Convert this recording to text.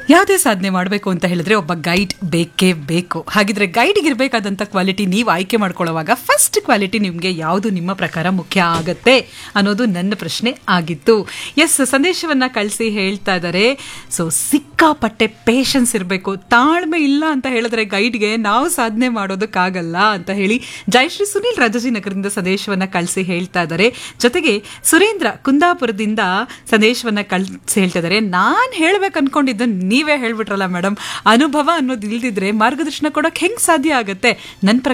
ಯಾವುದೇ ಸಾಧನೆ ಮಾಡಬೇಕು ಅಂತ ಹೇಳಿದ್ರೆ ಒಬ್ಬ ಗೈಡ್ ಬೇಕೇ ಬೇಕು ಹಾಗಿದ್ರೆ ಗೈಡ್ಗೆ ಇರಬೇಕಾದಂಥ ಕ್ವಾಲಿಟಿ ನೀವು ಆಯ್ಕೆ ಮಾಡ್ಕೊಳ್ಳೋವಾಗ ಫಸ್ಟ್ ಕ್ವಾಲಿಟಿ ನಿಮಗೆ ಯಾವುದು ನಿಮ್ಮ ಪ್ರಕಾರ ಮುಖ್ಯ ಆಗತ್ತೆ ಅನ್ನೋದು ನನ್ನ ಪ್ರಶ್ನೆ ಆಗಿತ್ತು ಎಸ್ ಸಂದೇಶವನ್ನ ಕಳಿಸಿ ಹೇಳ್ತಾ ಇದ್ದಾರೆ ಸೊ ಸಿಕ್ಕಾಪಟ್ಟೆ ಪೇಷನ್ಸ್ ಇರಬೇಕು ತಾಳ್ಮೆ ಇಲ್ಲ ಅಂತ ಹೇಳಿದ್ರೆ ಗೈಡ್ಗೆ ನಾವು ಸಾಧನೆ ಮಾಡೋದಕ್ಕಾಗಲ್ಲ ಅಂತ ಹೇಳಿ ಜಯಶ್ರೀ ಸುನಿಲ್ ರಾಜಾಜಿ ನಗರದಿಂದ ಸಂದೇಶವನ್ನ ಕಳಿಸಿ ಹೇಳ್ತಾ ಇದ್ದಾರೆ ಜೊತೆಗೆ ಸುರೇಂದ್ರ ಕುಂದಾಪುರದಿಂದ ಸಂದೇಶವನ್ನ ಕಳಿಸಿ ಹೇಳ್ತಾ ಇದ್ದಾರೆ ನಾನು ಹೇಳ್ಬೇಕು ಅನ್ಕೊಂಡಿದ್ದು ನೀವೇ ಹೇಳ್ಬಿಟ್ರಲ್ಲ ಮೇಡಮ್ ಅನುಭವ ಅನ್ನೋದು ಇಲ್ದಿದ್ರೆ ಮಾರ್ಗದರ್ಶನ ಕೊಡೋಕೆ ಹೆಂಗ್ ಸಾಧ್ಯ ಆಗತ್ತೆ ನನ್ನ